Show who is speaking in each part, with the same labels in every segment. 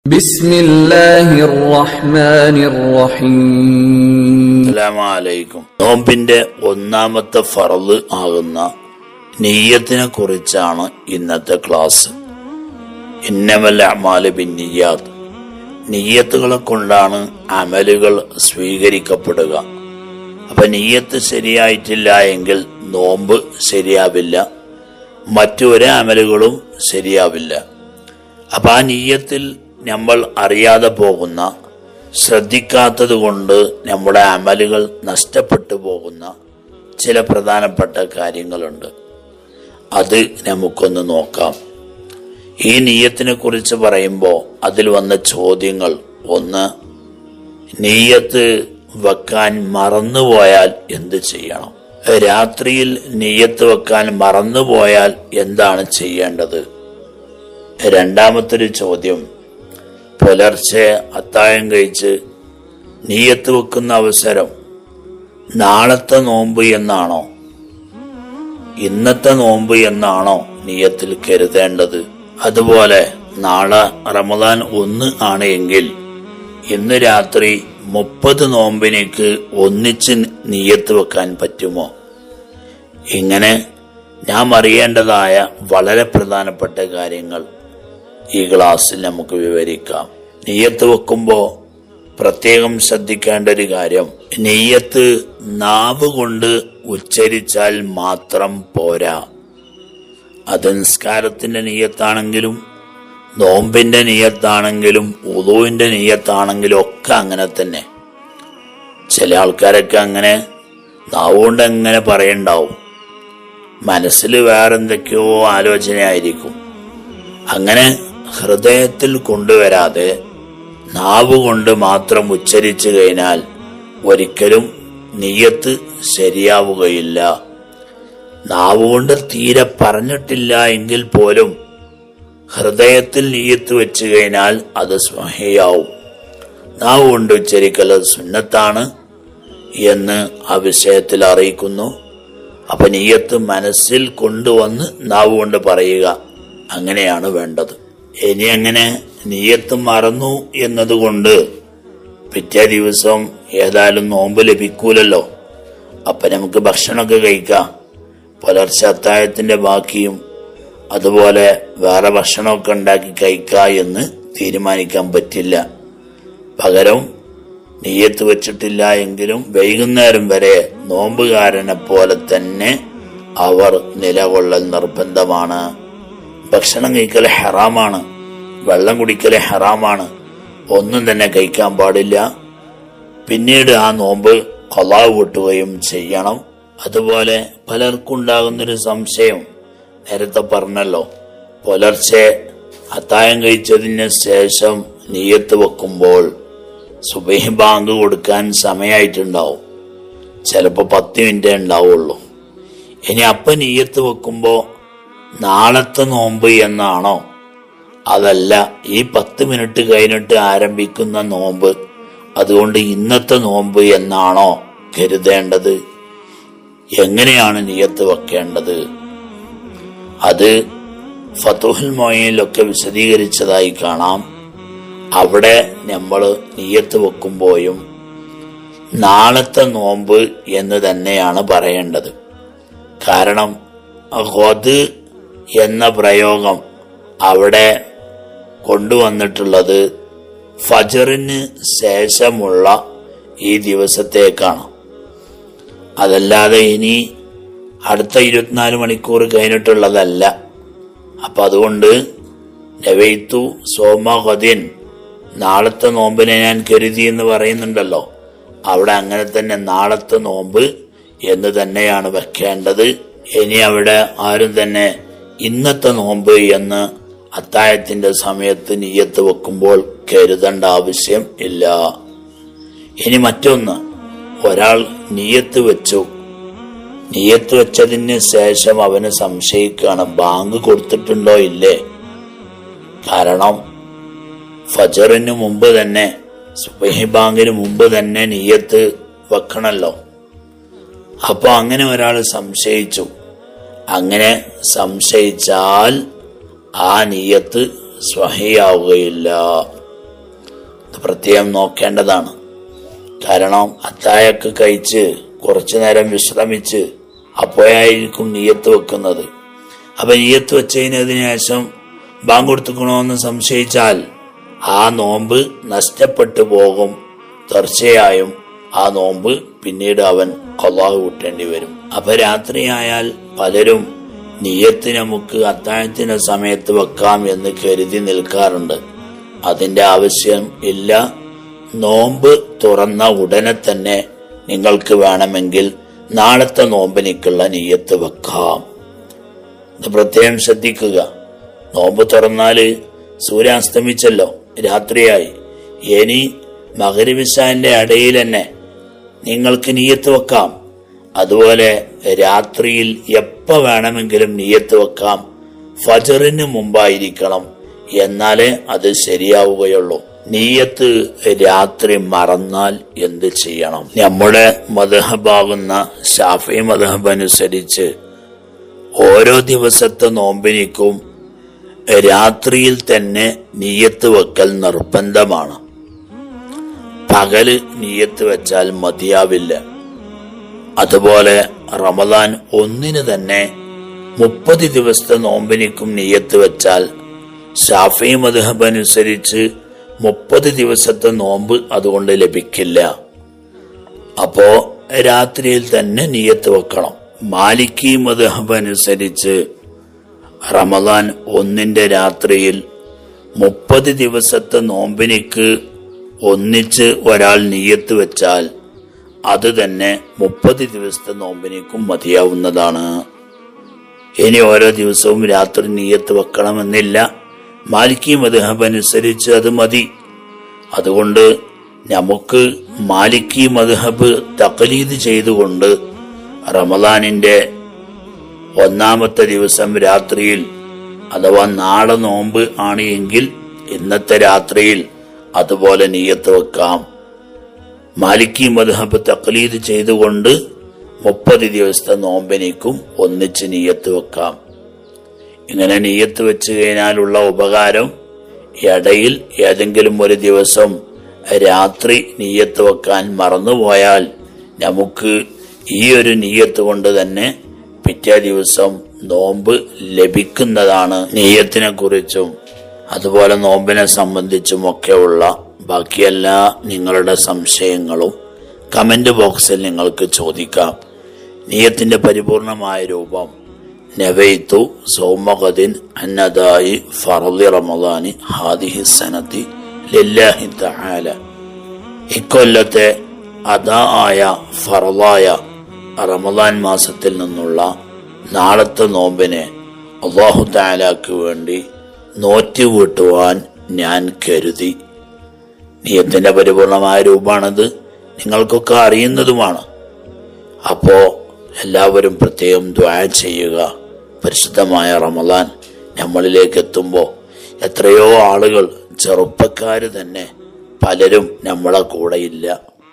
Speaker 1: بسم الله الرحمن الرحيم
Speaker 2: അസ്സലാമലൈക്കും നോമ്പിന്റെ ഒന്നാമത്തെ ഫറല് ആകുന്ന നെയ്യത്തിനെ കുറിച്ചാണ് ഇന്നത്തെ ക്ലാസ് ഇന്നമൽ അമാല് ബിന്നിയാത്ത് നെയ്യത്തുകളെ കൊണ്ടാണ് അമലുകൾ സ്വീകരിക്കപ്പെടുക അപ്പൊ നെയ്യത്ത് ശരിയായിട്ടില്ല എങ്കിൽ നോമ്പ് ശരിയാവില്ല മറ്റു ഒരു അമലുകളും ശരിയാവില്ല അപ്പൊ ആ നീയത്തിൽ നമ്മൾ അറിയാതെ പോകുന്ന ശ്രദ്ധിക്കാത്തത് കൊണ്ട് നമ്മുടെ അമലുകൾ നഷ്ടപ്പെട്ടു പോകുന്ന ചില പ്രധാനപ്പെട്ട കാര്യങ്ങളുണ്ട് അത് നമുക്കൊന്ന് നോക്കാം ഈ നീയത്തിനെ കുറിച്ച് പറയുമ്പോൾ അതിൽ വന്ന ചോദ്യങ്ങൾ ഒന്ന് നെയ്യത്ത് വെക്കാൻ മറന്നുപോയാൽ എന്ത് ചെയ്യണം രാത്രിയിൽ നെയ്യത്ത് വെക്കാൻ മറന്നുപോയാൽ എന്താണ് ചെയ്യേണ്ടത് രണ്ടാമത്തൊരു ചോദ്യം പുലർച്ചെ അത്താഴം കഴിച്ച് നീയത്ത് വെക്കുന്ന അവസരം നാളത്തെ നോമ്പ് എന്നാണോ ഇന്നത്തെ നോമ്പ് എന്നാണോ നീയത്തിൽ കരുതേണ്ടത് അതുപോലെ നാളെ റമദാൻ ഒന്ന് ആണ് എങ്കിൽ ഇന്ന് രാത്രി മുപ്പത് നോമ്പിനേക്ക് ഒന്നിച്ച് നീയത്ത് വെക്കാൻ പറ്റുമോ ഇങ്ങനെ നാം അറിയേണ്ടതായ വളരെ പ്രധാനപ്പെട്ട കാര്യങ്ങൾ ഈ ക്ലാസ്സിൽ നമുക്ക് വിവരിക്കാം നെയ്യത്ത് വെക്കുമ്പോൾ പ്രത്യേകം ശ്രദ്ധിക്കേണ്ട ഒരു കാര്യം നെയ്യത്ത് നാവ് കൊണ്ട് ഉച്ചരിച്ചാൽ മാത്രം പോരാ അത് നിസ്കാരത്തിന്റെ നെയ്യത്താണെങ്കിലും നോമ്പിന്റെ നെയ്യത്താണെങ്കിലും ഉദുവിന്റെ നെയ്യത്താണെങ്കിലും ഒക്കെ അങ്ങനെ തന്നെ ചില ആൾക്കാരൊക്കെ അങ്ങനെ നാവുകൊണ്ട് അങ്ങനെ പറയണ്ടാവും മനസ്സിൽ വേറെന്തൊക്കെയോ ആലോചനയായിരിക്കും അങ്ങനെ ഹൃദയത്തിൽ കൊണ്ടുവരാതെ നാവ് കൊണ്ട് മാത്രം ഉച്ചരിച്ചു കഴിഞ്ഞാൽ ഒരിക്കലും നീയത്ത് ശരിയാവുകയില്ല നാവ് കൊണ്ട് തീരെ പറഞ്ഞിട്ടില്ല എങ്കിൽ പോലും ഹൃദയത്തിൽ നീയത്ത് വെച്ച് കഴിഞ്ഞാൽ അത് സ്വഹയാവും നാവ് കൊണ്ട് ഉച്ചരിക്കൽ അത് സുന്നത്താണ് എന്ന് ആ വിഷയത്തിൽ അറിയിക്കുന്നു അപ്പൊ നീയത്ത് മനസ്സിൽ കൊണ്ടുവന്ന് നാവ് കൊണ്ട് പറയുക അങ്ങനെയാണ് വേണ്ടത് ഇനി അങ്ങനെ നീയത്ത് മറന്നു എന്നതുകൊണ്ട് പിറ്റേ ദിവസം ഏതായാലും നോമ്പ് ലഭിക്കൂലല്ലോ അപ്പൊ നമുക്ക് ഭക്ഷണമൊക്കെ കഴിക്കാം പുലർച്ചെ അത്താഴത്തിന്റെ ബാക്കിയും അതുപോലെ വേറെ ഭക്ഷണമൊക്കെ ഉണ്ടാക്കി കഴിക്ക എന്ന് തീരുമാനിക്കാൻ പറ്റില്ല പകരം നെയ്യത്ത് വെച്ചിട്ടില്ല എങ്കിലും വൈകുന്നേരം വരെ നോമ്പുകാരനെ പോലെ തന്നെ അവർ നിലകൊള്ളൽ നിർബന്ധമാണ് ഭക്ഷണം കഴിക്കൽ ഹറാമാണ് വെള്ളം കുടിക്കൽ ഹറാമാണ് ഒന്നും തന്നെ കഴിക്കാൻ പാടില്ല പിന്നീട് ആ നോമ്പ് കൊലാവ് കൂട്ടുകയും ചെയ്യണം അതുപോലെ പലർക്കും ഉണ്ടാകുന്നൊരു സംശയം നേരത്തെ പറഞ്ഞല്ലോ പുലർച്ചെ അത്തായം കഴിച്ചതിന് ശേഷം നീയത്ത് വെക്കുമ്പോൾ സുബഹി ബാങ്ക് കൊടുക്കാൻ സമയമായിട്ടുണ്ടാവും ചിലപ്പോൾ പത്ത് മിനിറ്റേ ഉണ്ടാവുള്ളൂ ഇനി അപ്പം നീയത്ത് വെക്കുമ്പോൾ നാളത്തെ നോമ്പ് എന്നാണോ അതല്ല ഈ പത്ത് മിനിറ്റ് കഴിഞ്ഞിട്ട് ആരംഭിക്കുന്ന നോമ്പ് അതുകൊണ്ട് ഇന്നത്തെ നോമ്പ് എന്നാണോ കരുതേണ്ടത് എങ്ങനെയാണ് നിയത്ത് വെക്കേണ്ടത് അത് ഫതുഹുൽ മോയിലൊക്കെ വിശദീകരിച്ചതായി കാണാം അവിടെ നമ്മൾ നിയത്ത് വെക്കുമ്പോഴും നാളത്തെ നോമ്പ് എന്ന് തന്നെയാണ് പറയേണ്ടത് കാരണം ഹൊത് എന്ന പ്രയോഗം അവിടെ കൊണ്ടുവന്നിട്ടുള്ളത് ഫജറിന് ശേഷമുള്ള ഈ ദിവസത്തേക്കാണ് അതല്ലാതെ ഇനി അടുത്ത ഇരുപത്തിനാല് മണിക്കൂർ കഴിഞ്ഞിട്ടുള്ളതല്ല അപ്പൊ അതുകൊണ്ട് നവൈത്തു സോമഹദിൻ നാളത്തെ നോമ്പിനെ ഞാൻ കരുതി എന്ന് പറയുന്നുണ്ടല്ലോ അവിടെ അങ്ങനെ തന്നെ നാളത്തെ നോമ്പ് എന്ന് തന്നെയാണ് വെക്കേണ്ടത് ഇനി അവിടെ ആരും തന്നെ ഇന്നത്തെ നോമ്പ് എന്ന് അത്താഴത്തിന്റെ സമയത്ത് നീയത്ത് വെക്കുമ്പോൾ കരുതേണ്ട ആവശ്യം ഇല്ല ഇനി മറ്റൊന്ന് ഒരാൾ നീയത്ത് വെച്ചു നീയത്ത് വെച്ചതിന് ശേഷം അവന് സംശയിക്കുകയാണ് ബാങ്ക് കൊടുത്തിട്ടുണ്ടോ ഇല്ലേ കാരണം ഫജറിന് മുമ്പ് തന്നെ സുബഹി ബാങ്കിന് മുമ്പ് തന്നെ നീയത്ത് വെക്കണല്ലോ അപ്പൊ അങ്ങനെ ഒരാൾ സംശയിച്ചു അങ്ങനെ സംശയിച്ചാൽ ആ നീയത്ത് സ്വഹിയാവുകയില്ല പ്രത്യേകം നോക്കേണ്ടതാണ് കാരണം അത്തായൊക്കെ കഴിച്ച് കുറച്ചു നേരം വിശ്രമിച്ച് അപ്പോഴായിരിക്കും നീയത്ത് വെക്കുന്നത് അപ്പൊ നീയത്ത് വെച്ചതിന് ശേഷം ബാങ്ക് കൊടുത്തുക്കണമെന്ന് സംശയിച്ചാൽ ആ നോമ്പ് നഷ്ടപ്പെട്ടു പോകും തീർച്ചയായും ആ നോമ്പ് പിന്നീട് അവൻ കൊള്ളാഹ് കൂട്ടേണ്ടി വരും അപ്പൊ രാത്രിയായാൽ പലരും നീയത്ത് നമുക്ക് അത്താഴത്തിന്റെ സമയത്ത് വെക്കാം എന്ന് കരുതി നിൽക്കാറുണ്ട് അതിന്റെ ആവശ്യം ഇല്ല നോമ്പ് തുറന്ന ഉടനെ തന്നെ നിങ്ങൾക്ക് വേണമെങ്കിൽ നാളത്തെ നോമ്പിനിക്കുള്ള നീയത്ത് വെക്കാം ഇത് പ്രത്യേകം ശ്രദ്ധിക്കുക നോമ്പ് തുറന്നാല് സൂര്യാസ്തമിച്ചല്ലോ രാത്രിയായി ഇനി മകരിവിശാന്റെ ഇടയിൽ തന്നെ നിങ്ങൾക്ക് നീയത്ത് വെക്കാം അതുപോലെ രാത്രിയിൽ എപ്പോ വേണമെങ്കിലും നീയത്ത് വെക്കാം ഫജറിന് മുമ്പായിരിക്കണം എന്നാലേ അത് ശരിയാവുകയുള്ളൂ നീയത്ത് രാത്രി മറന്നാൽ എന്ത് ചെയ്യണം നമ്മുടെ മധഹബാകുന്ന ഷാഫി മധഹബ് അനുസരിച്ച് ഓരോ ദിവസത്തെ നോമ്പിനിക്കും രാത്രിയിൽ തന്നെ നീയത്ത് വെക്കൽ നിർബന്ധമാണ് പകല് നീയത്ത് വെച്ചാൽ മതിയാവില്ല അതുപോലെ റമദാൻ ഒന്നിന് തന്നെ മുപ്പത് ദിവസത്തെ നോമ്പിനിക്കും നീയത്ത് വെച്ചാൽ ഷാഫി മധുഹബ് അനുസരിച്ച് മുപ്പത് ദിവസത്തെ നോമ്പ് അതുകൊണ്ട് ലഭിക്കില്ല അപ്പോ രാത്രിയിൽ തന്നെ നീയത്ത് വെക്കണം മാലിക്കി മധുഹബ് അനുസരിച്ച് റമദാൻ ഒന്നിന്റെ രാത്രിയിൽ മുപ്പത് ദിവസത്തെ നോമ്പിനിക്ക് ഒന്നിച്ച് ഒരാൾ നീയത്ത് വെച്ചാൽ അത് തന്നെ മുപ്പത് ദിവസത്തെ നോമ്പിനേക്കും മതിയാവുന്നതാണ് ഇനി ഓരോ ദിവസവും രാത്രി നീയത്ത് വെക്കണമെന്നില്ല മാലിക്കി മധുഹബ് അനുസരിച്ച് അത് മതി അതുകൊണ്ട് നമുക്ക് മാലിക്കി മധുഹബ് തക്കലീത് ചെയ്തുകൊണ്ട് റമദാനിന്റെ ഒന്നാമത്തെ ദിവസം രാത്രിയിൽ അഥവാ നാളെ നോമ്പ് ആണ് എങ്കിൽ ഇന്നത്തെ രാത്രിയിൽ അതുപോലെ നീയത്ത് വെക്കാം മാലിക്കി മദ്ഹബ് തക്ലീദ് ചെയ്തുകൊണ്ട് മുപ്പത് ദിവസത്തെ നോമ്പിനിക്കും ഒന്നിച്ച് നീയത്ത് വെക്കാം ഇങ്ങനെ നീയത്ത് വെച്ച് കഴിഞ്ഞാലുള്ള ഉപകാരം ഇടയിൽ ഏതെങ്കിലും ഒരു ദിവസം രാത്രി നീയത്ത് വെക്കാൻ മറന്നുപോയാൽ നമുക്ക് ഈ ഒരു നീയത്ത് കൊണ്ട് തന്നെ പിറ്റേ ദിവസം നോമ്പ് ലഭിക്കുന്നതാണ് നീയത്തിനെ കുറിച്ചും അതുപോലെ നോമ്പിനെ സംബന്ധിച്ചും ഒക്കെയുള്ള ബാക്കി എല്ലാ നിങ്ങളുടെ സംശയങ്ങളും കമന്റ് ബോക്സിൽ നിങ്ങൾക്ക് ചോദിക്കാം നീയത്തിന്റെ പരിപൂർണമായ രൂപം നവൈത്തു സൗമകദിൻ അന്നദായി ഫറദി റമദാനി ഹാദിഹി സനത്തി ലില്ലാഹി തആല ഇക്കൊല്ലത്തെ അദാ ആയ ഫറലായ റമദാൻ മാസത്തിൽ നിന്നുള്ള നാളത്തെ നോമ്പിനെ അള്ളാഹു താലാക്ക് വേണ്ടി നോറ്റ് വീട്ടുവാൻ ഞാൻ കരുതി നിയത്തിന്റെ പരിപൂർണമായ രൂപമാണത് നിങ്ങൾക്കൊക്കെ അറിയുന്നതുമാണ് അപ്പോ എല്ലാവരും പ്രത്യേകം ദ്വാ ചെയ്യുക പരിശുദ്ധമായ റമദാൻ നമ്മളിലേക്ക് എത്തുമ്പോൾ എത്രയോ ആളുകൾ ചെറുപ്പക്കാര് തന്നെ പലരും നമ്മളെ കൂടെ ഇല്ല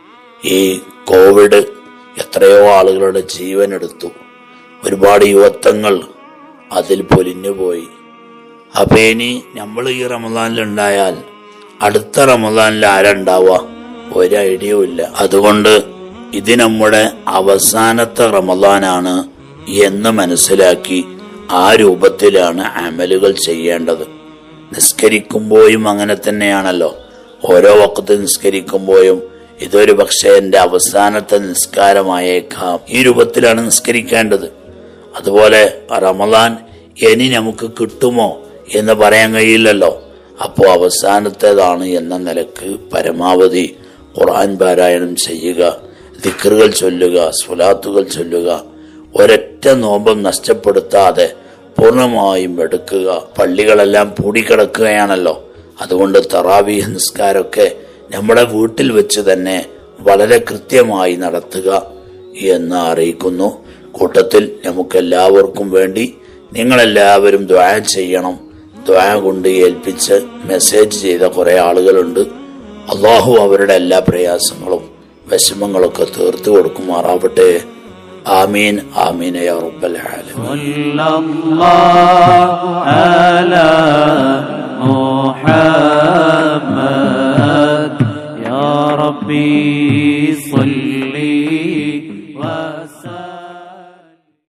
Speaker 2: ഈ കോവിഡ് എത്രയോ ആളുകളുടെ ജീവൻ എടുത്തു ഒരുപാട് യുവത്വങ്ങൾ അതിൽ പൊലിഞ്ഞുപോയി അപ്പൊ ഇനി നമ്മൾ ഈ റമദാനിൽ ഉണ്ടായാൽ അടുത്ത റമദാനിൽ ആരുണ്ടാവുക ഒരു ഐഡിയയും ഇല്ല അതുകൊണ്ട് ഇത് നമ്മുടെ അവസാനത്തെ റമദാനാണ് എന്ന് മനസ്സിലാക്കി ആ രൂപത്തിലാണ് അമലുകൾ ചെയ്യേണ്ടത് നിസ്കരിക്കുമ്പോഴും അങ്ങനെ തന്നെയാണല്ലോ ഓരോ വക്കത്ത് നിസ്കരിക്കുമ്പോഴും ഇതൊരു പക്ഷേ എന്റെ അവസാനത്തെ നിസ്കാരമായേക്കാം ഈ രൂപത്തിലാണ് നിസ്കരിക്കേണ്ടത് അതുപോലെ റമദാൻ ഇനി നമുക്ക് കിട്ടുമോ എന്ന് പറയാൻ കഴിയില്ലല്ലോ അപ്പോൾ അവസാനത്തേതാണ് എന്ന നിലക്ക് പരമാവധി ഖുർആൻ പാരായണം ചെയ്യുക ദിക്റുകൾ ചൊല്ലുക സ്വലാത്തുകൾ ചൊല്ലുക ഒരൊറ്റ നോമ്പും നഷ്ടപ്പെടുത്താതെ പൂർണ്ണമായും എടുക്കുക പള്ളികളെല്ലാം പൂടിക്കിടക്കുകയാണല്ലോ അതുകൊണ്ട് തറാവീഹ് നിസ്കാരമൊക്കെ നമ്മുടെ വീട്ടിൽ വെച്ച് തന്നെ വളരെ കൃത്യമായി നടത്തുക എന്ന് അറിയിക്കുന്നു കൂട്ടത്തിൽ നമുക്കെല്ലാവർക്കും വേണ്ടി നിങ്ങളെല്ലാവരും ദ്വാ ചെയ്യണം ദ്വാ കൊണ്ട് ഏൽപ്പിച്ച് മെസ്സേജ് ചെയ്ത കുറെ ആളുകളുണ്ട് അള്ളാഹു അവരുടെ എല്ലാ പ്രയാസങ്ങളും വിഷമങ്ങളൊക്കെ തീർത്തു കൊടുക്കുമാറാവട്ടെ ആമീൻ ആമീൻ യാ റബ്ബൽ ആലമീൻ
Speaker 3: صلى الله على محمد ربي صلي وسلم